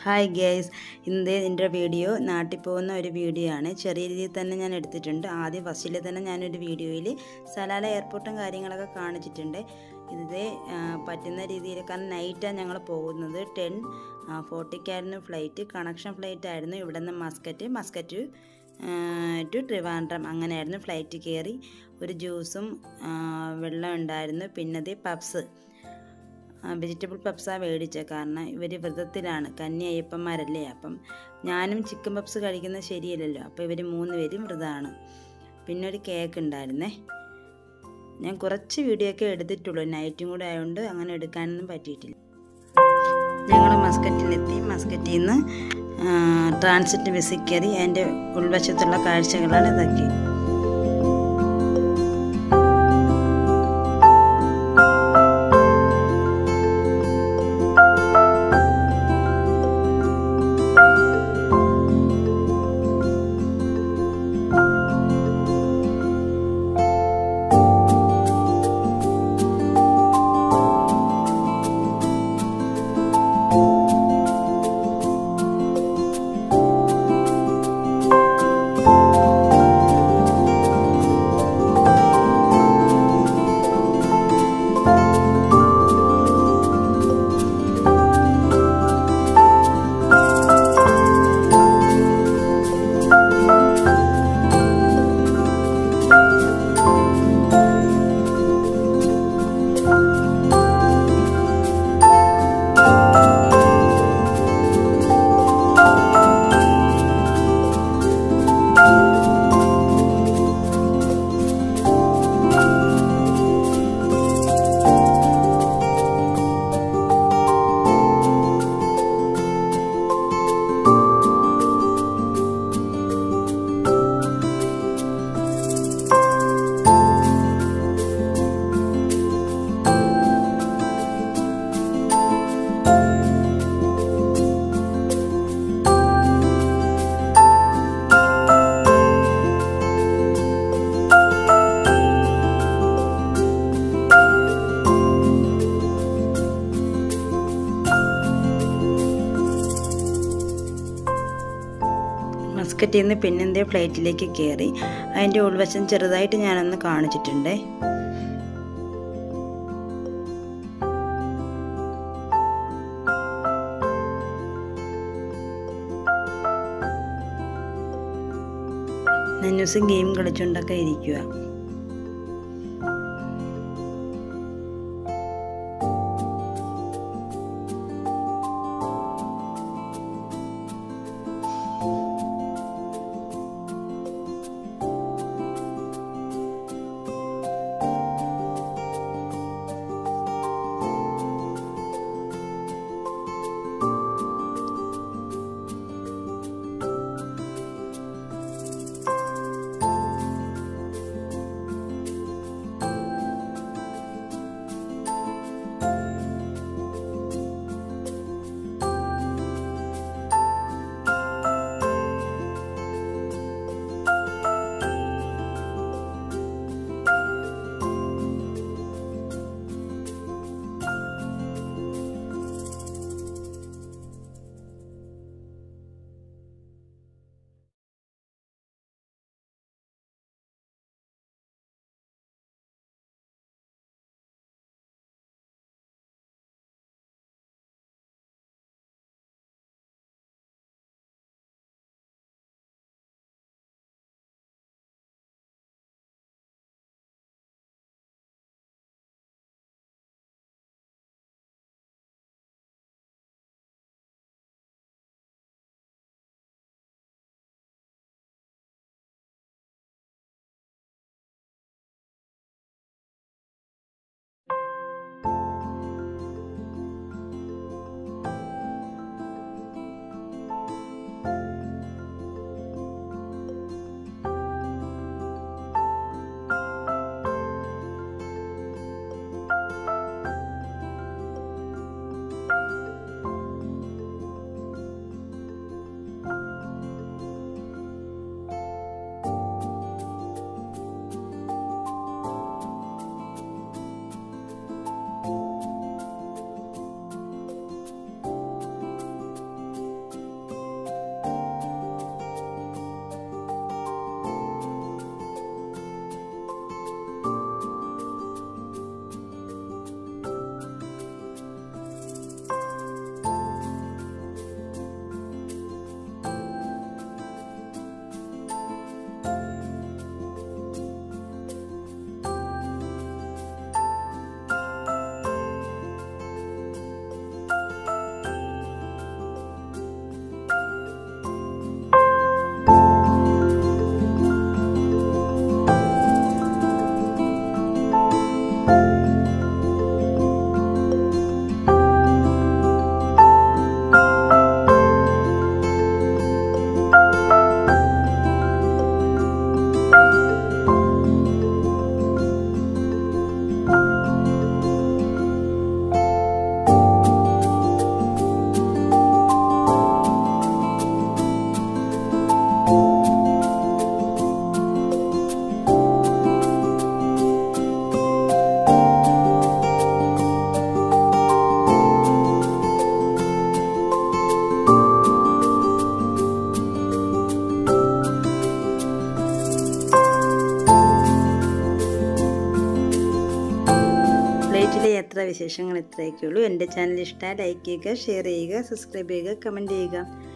hi guys ഇന്ന് എൻ്റെ video നാട്ടിൽ പോകുന്ന ഒരു വീഡിയോ ആണ് ചെറിയ രീതിയിൽ തന്നെ ഞാൻ എടുത്തിട്ടുണ്ട് ആദ്യം ഫസ്റ്റിൽ തന്നെ ഞാനൊരു വീഡിയോയിൽ സലാല എയർപോർട്ടും കാര്യങ്ങളൊക്കെ കാണിച്ചിട്ടുണ്ട് ഇത് ആ, പറ്റുന്ന രീതിയിൽ കാരണം നൈറ്റാണ് ഞങ്ങൾ പോകുന്നത് ടെൻ ഫോർട്ടിക്കായിരുന്നു ഫ്ലൈറ്റ് കണക്ഷൻ ഫ്ലൈറ്റ് ആയിരുന്നു ഇവിടെ നിന്ന് മസ്കറ്റ് മസ്കറ്റ് ടു ട്രിവാൻഡ്രം അങ്ങനെയായിരുന്നു ഫ്ലൈറ്റ് കയറി ഒരു ജ്യൂസും ആ, വെള്ളം ഉണ്ടായിരുന്നു പിന്നത് പബ്സ് വെജിറ്റബിൾ പപ്സാണ് മേടിച്ചത് കാരണം ഇവർ വ്രതത്തിലാണ് കന്നി അയ്യപ്പന്മാരല്ലേ അപ്പം ഞാനും ചിക്കൻ പപ്സ് കഴിക്കുന്നത് ശരിയല്ലല്ലോ അപ്പോൾ ഇവർ മൂന്ന് പേരും വ്രതമാണ് പിന്നെ ഒരു കേക്ക് ഉണ്ടായിരുന്നേ ഞാൻ കുറച്ച് വീഡിയോ ഒക്കെ എടുത്തിട്ടുള്ളൂ നൈറ്റും കൂടെ ആയതുകൊണ്ട് അങ്ങനെ എടുക്കാനൊന്നും പറ്റിയിട്ടില്ല ഞങ്ങൾ മസ്കറ്റിലെത്തി മസ്കറ്റിൽ നിന്ന് ട്രാൻസിറ്റ് ബസ്സിൽ കയറി അതിൻ്റെ ഉൾവശത്തുള്ള കാഴ്ചകളാണ് ഇതൊക്കെ മസ്കറ്റിൽ നിന്ന് പിന്നെന്തേ ഫ്ലൈറ്റിലേക്ക് കയറി അതിൻ്റെ ഉൾവശം ചെറുതായിട്ട് ഞാനൊന്ന് കാണിച്ചിട്ടുണ്ട് നന്നൂസും ഗെയിം കളിച്ചുകൊണ്ടൊക്കെ ഇരിക്കുക വിശേഷങ്ങൾ ഇത്രയൊക്കെ ഉള്ളൂ എൻ്റെ ചാനൽ ഇഷ്ടമായി ലൈക്ക് ചെയ്യുക ഷെയർ ചെയ്യുക സബ്സ്ക്രൈബ് ചെയ്യുക കമൻറ്റ് ചെയ്യുക